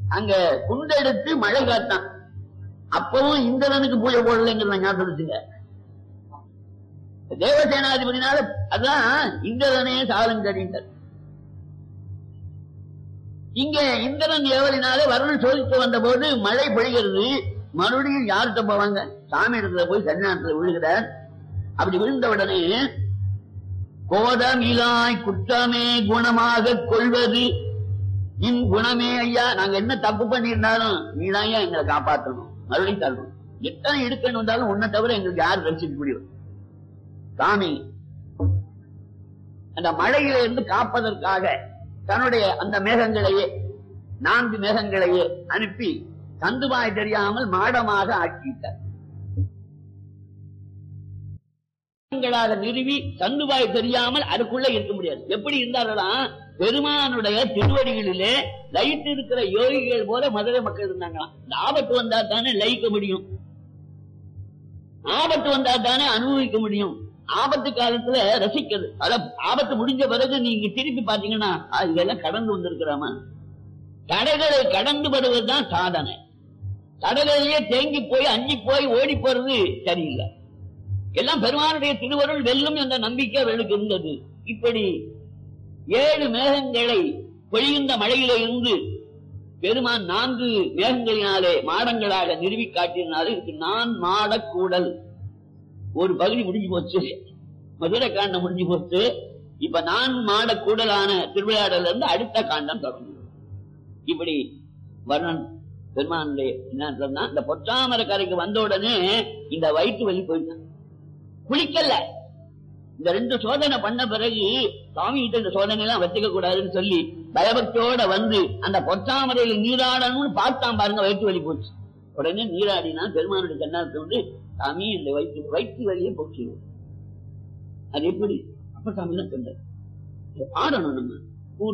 அங்க குண்டெடுத்து மழை காத்தான் அப்பவும் இந்திரனுக்கு பூஜை போடலைங்கிற ஞாபகம் வச்சுங்க தேவசேனாதிபதினால அதான் இந்திரனே சாலம் கடிந்தார் இங்க இந்திரன் ஏவலினாலே வருணன் சோதித்து வந்த போது மழை பொழிகிறது மறுபடியும் யார்கிட்ட போவாங்க சாமி இடத்துல போய் சன்னியாசத்துல விழுகிறார் அப்படி விழுந்த உடனே கோதமிலாய் குற்றமே குணமாக கொள்வது இன் குணமே ஐயா நாங்க என்ன தப்பு பண்ணியிருந்தாலும் நீதான் ஐயா எங்களை காப்பாற்றணும் மறுபடியும் தரணும் எத்தனை இடுக்கணும் வந்தாலும் உன்னை தவிர எங்களுக்கு யார் ரசிக்க முடியும் சாமி அந்த மழையில இருந்து காப்பதற்காக தன்னுடைய அந்த மேகங்களையே நான்கு மேகங்களையே அனுப்பி தந்துவாய் தெரியாமல் மாடமாக ஆக்கிட்டார் மேகங்களாக நிறுவி தந்துவாய் தெரியாமல் அதுக்குள்ள இருக்க முடியாது எப்படி இருந்தார்களாம் பெருமானுடைய திருவடிகளிலே லயித்து இருக்கிற யோகிகள் போல மதுரை மக்கள் இருந்தாங்களாம் இந்த ஆபத்து வந்தா தானே லயிக்க முடியும் ஆபத்து வந்தா தானே அனுபவிக்க முடியும் ஆபத்து காலத்துல ரசிக்கிறது அத ஆபத்து முடிஞ்ச பிறகு நீங்க திருப்பி பாத்தீங்கன்னா "ஆ, இதெல்லாம் கடந்து வந்திருக்கிறாமா தடைகளை கடந்து வருவதுதான் சாதனை தடைகளிலேயே தேங்கி போய் அஞ்சி போய் ஓடி போறது சரியில்லை எல்லாம் பெருமானுடைய திருவருள் வெல்லும் என்ற நம்பிக்கை அவர்களுக்கு இருந்தது இப்படி ஏழு மேகங்களை பொழிகின்ற மழையில இருந்து பெருமான் நான்கு மேகங்களினாலே மாடங்களாக நிறுவி காட்டினாலே இதுக்கு நான் மாடக்கூடல் ஒரு பகுதி முடிஞ்சு போச்சு மதுரை காண்டம் முடிஞ்சு போச்சு இப்ப நான் மாட கூடலான திருவிளையாடல இருந்து அடுத்த காண்டம் தொடங்கும் இப்படி வர்ணன் பெருமானுடைய என்ன சொன்னா இந்த பொற்றாமர கரைக்கு வந்த உடனே இந்த வயிற்று வலி போயிட்டான் குளிக்கல இந்த ரெண்டு சோதனை பண்ண பிறகு சாமி கிட்ட இந்த சோதனை எல்லாம் வச்சுக்க கூடாதுன்னு சொல்லி பயபக்தியோட வந்து அந்த பொற்றாமரையில நீராடணும்னு பார்த்தான் பாருங்க வயிற்று வலி போச்சு உடனே நீராடினா பெருமானுடைய கண்ணாரத்தை வந்து சாமி இந்த வயிற்று வயிற்று வலியை போக்கிடுவோம் அது எப்படி அப்ப சாமி தான் சொன்னார் இதை பாடணும் நம்ம